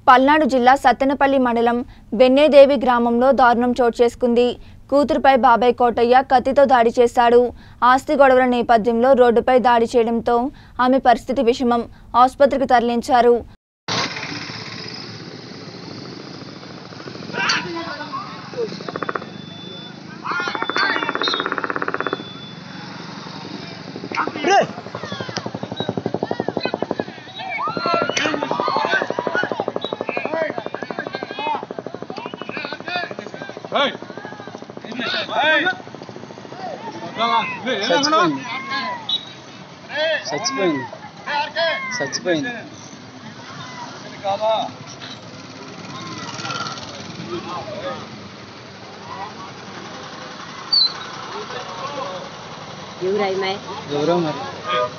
పల్నాడు జిల్లా సత్తెనపల్లి మండలం బెన్నేదేవి గ్రామంలో దారుణం చోటు చేసుకుంది కూతురుపై బాబాయ్ కోటయ్య కత్తితో దాడి చేశాడు ఆస్తి గొడవల నేపథ్యంలో రోడ్డుపై దాడి చేయడంతో ఆమె పరిస్థితి విషమం ఆసుపత్రికి తరలించారు చచ్చిపోయింది చచ్చిపోయింది చచ్చిపోయింది ఎవరు అమ్మాయి ఎవరో మరి